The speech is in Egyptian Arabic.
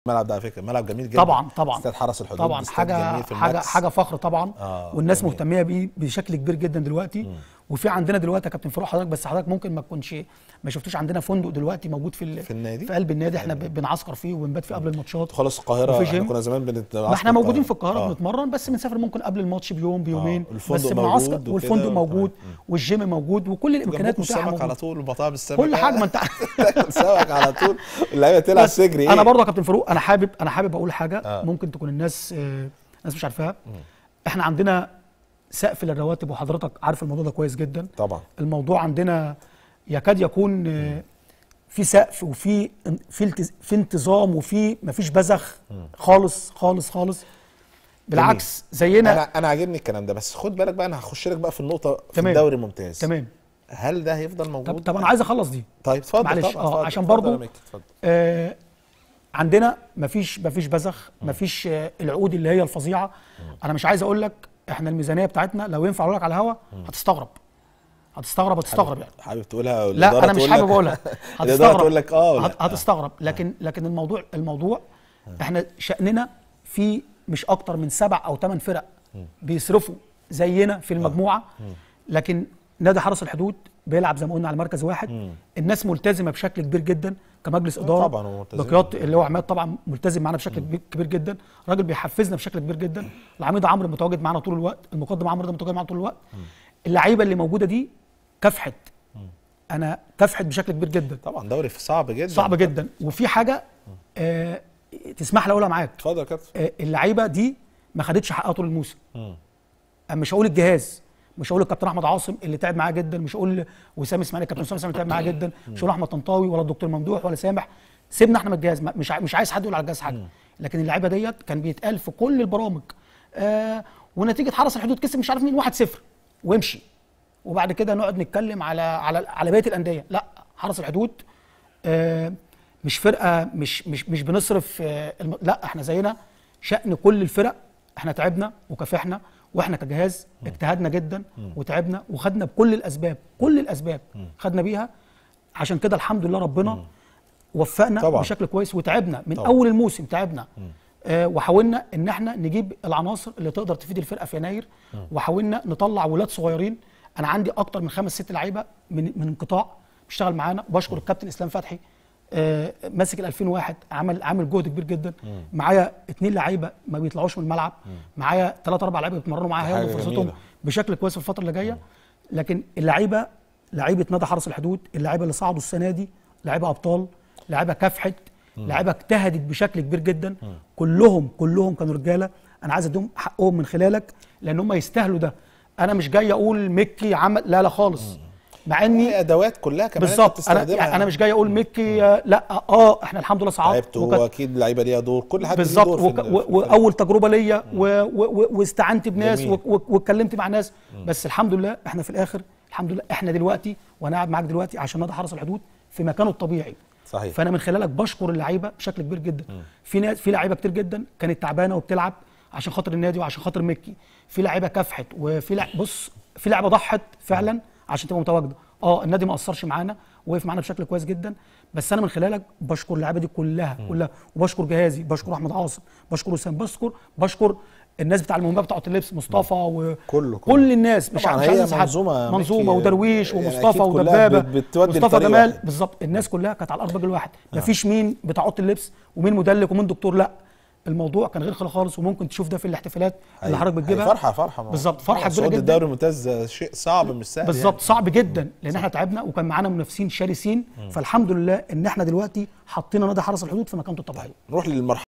الملعب ده على فكره ملعب جميل جدا طبعا طبعا استاد حرس الحدود طبعا استاد حاجه جميل في حاجه الماكس. حاجه فخر طبعا آه، والناس جميل. مهتميه بيه بشكل كبير جدا دلوقتي وفي عندنا دلوقتي يا كابتن فاروق حضرتك بس حضرتك ممكن ما تكونش ما شفتوش عندنا فندق دلوقتي موجود في ال- في النادي؟ في قلب النادي احنا ب- بنعسكر فيه وبنبات فيه قبل الماتشات خلاص القاهره وفي احنا جيم. كنا زمان بنت ما احنا موجودين في القاهره آه. بنتمرن بس بنسافر ممكن قبل الماتش بيوم بيومين آه، الفندق بس موجود بنعسكر وكده والفندق وتمام. موجود والجيم موجود وكل الامكانيات جنبكم متاحه السمك موجودة. على طول ومطاعم السمك كل حاجه ما انت تاكل سمك على طول اللعيبه تلعب بس سجري ايه انا برضه يا كابتن فاروق انا حابب انا حابب اقول حاجه آه. آه. ممكن تكون الناس آه الناس مش عارفاها احنا عندنا سقف للرواتب وحضرتك عارف الموضوع ده كويس جدا طبعا الموضوع عندنا يكاد يكون آه، في سقف وفي في التز- في انتظام وفي مفيش بذخ خالص خالص خالص بالعكس زينا انا انا عاجبني الكلام ده بس خد بالك بقى انا هخش لك بقى في النقطه في تمام. الدوري الممتاز تمام هل ده هيفضل موجود طب طب انا عايز اخلص دي طيب اتفضل معلش، طبعا آه، اتفضل، عشان اتفضل برضو يا ميكي، اتفضل آه عندنا مفيش مفيش بذخ مفيش آه العقود اللي هي الفظيعه انا مش عايز اقول لك احنا الميزانيه بتاعتنا لو ينفع اقول لك على الهوا هتستغرب هتستغرب هتستغرب يعني حابب تقولها لا الإدارة انا مش تقول حابب لك- اقولها الاداره تقول لك اه ولا هت- هتستغرب لكن لكن الموضوع الموضوع احنا شأننا في مش اكتر من سبع او ثمان فرق بيصرفوا زينا في المجموعه لكن نادي حرس الحدود بيلعب زي ما قلنا على مركز واحد الناس ملتزمه بشكل كبير جدا كمجلس اداره طبعاً هو ملتزم. بقياده اللي هو عماد طبعا ملتزم معانا بشكل كبير- كبير جدا راجل بيحفزنا بشكل كبير جدا العميد عمرو متواجد معانا طول الوقت المقدم عمرو ده متواجد معانا طول الوقت اللعيبه اللي موجوده دي كافحت انا كافحت بشكل كبير جدا طبعا دوري صعب جدا صعب جدا وفي حاجه آه تسمح لي اقولها معاك اتفضل يا كابتن آه اللعيبه دي ما خدتش حقها طول الموسم أنا مش هقول الجهاز مش هقول الكابتن احمد عاصم اللي تعب معاه جدا مش هقول وسام اسماعيل الكابتن وسام اسماعيل تعب معاه جدا مش هقول احمد طنطاوي ولا الدكتور ممدوح ولا سامح سيبنا احنا من الجهاز ما- مش ع- مش عايز حد يقول على الجهاز حاجه لكن اللعيبه ديت كان بيتقال في كل البرامج آه ونتيجه حرس الحدود كسب مش عارف مين 1-0 وامشي وبعد كده نقعد نتكلم على على على بقيه الانديه لا حرس الحدود آه، مش فرقه مش مش مش بنصرف آه، الم... لا احنا زينا شأن كل الفرق احنا تعبنا وكافحنا واحنا كجهاز اجتهدنا جدا وتعبنا وخدنا بكل الاسباب كل الاسباب خدنا بيها عشان كده الحمد لله ربنا وفقنا طبعاً. بشكل كويس وتعبنا من طبعاً. اول الموسم تعبنا آه وحاولنا ان احنا نجيب العناصر اللي تقدر تفيد الفرقه في يناير وحاولنا نطلع ولاد صغيرين انا عندي اكتر من خمس ست لعيبه من من قطاع بيشتغل معانا بشكر الكابتن اسلام فتحي آه ماسك ال 2001 عمل عامل جهد كبير جدا معايا اتنين لعيبه ما بيطلعوش من الملعب معايا ثلاث اربع لعيبه بيتمرنوا معايا حاجة هياخدوا فرصتهم جميلة. بشكل كويس في الفتره اللي جايه لكن اللعيبه لعيبه نادي حرس الحدود اللعيبه اللي صعدوا السنه دي لعيبه ابطال لعيبه كافحت لعيبه اجتهدت بشكل كبير جدا كلهم كلهم كانوا رجاله انا عايز اديهم حقهم من خلالك لان هم يستاهلوا ده انا مش جاي اقول ميكي عمل لا لا خالص مع اني هي ادوات كلها كمان أنت بالظبط انا بتستخدمها يعني انا مش جاي اقول ميكي آه، لا اه احنا الحمد لله صعدت لعبت وكانت- واكيد اللعيبه ليها دور كل حد ليه بالظبط دور في وك- ال- في و- الفريق. واول تجربه ليا و- و- و- واستعنت بناس جميل. و- و- واتكلمت مع ناس بس الحمد لله احنا في الاخر الحمد لله احنا دلوقتي وانا قاعد معاك دلوقتي عشان نادي حرس الحدود في مكانه الطبيعي صحيح فانا من خلالك بشكر اللعيبه بشكل كبير جدا في ناس في لعيبه كتير جدا كانت تعبانه وبتلعب عشان خاطر النادي وعشان خاطر مكي في لعيبه كافحت وفي لع... بص في لعيبه ضحت فعلا عشان تبقى متواجده اه النادي ما قصرش معانا وقف معانا بشكل كويس جدا بس انا من خلالك بشكر اللعيبه دي كلها كلها وبشكر جهازي بشكر احمد عاصم بشكر وسام بشكر بشكر الناس بتاع المهمه بتاعه اللبس مصطفى وكل كله- كله. كل الناس مش طبعاً مش هي عايز أنسى حد. منظومة يا منظومه ميكي، ودرويش يعني ومصطفى أكيد كلها ودبابه بت- بتودي مصطفى لطريق جمال واحد. بالظبط الناس كلها كانت على ارض رجل واحد مفيش مين بتاع اوضه اللبس ومين مدلك ومين دكتور لا الموضوع كان غير خالص وممكن تشوف ده في الاحتفالات اللي حضرتك بتجيبها فرحه فرحه بالظبط، فرحة طبعاً كبيرة صعود جدا. الدوري الممتاز شيء صعب مش سهل بالظبط صعب جدا لان احنا تعبنا وكان معانا منافسين شرسين فالحمد لله ان احنا دلوقتي حطينا نادي حرس الحدود في مكانته الطبيعيه يعني. نروح للمرحله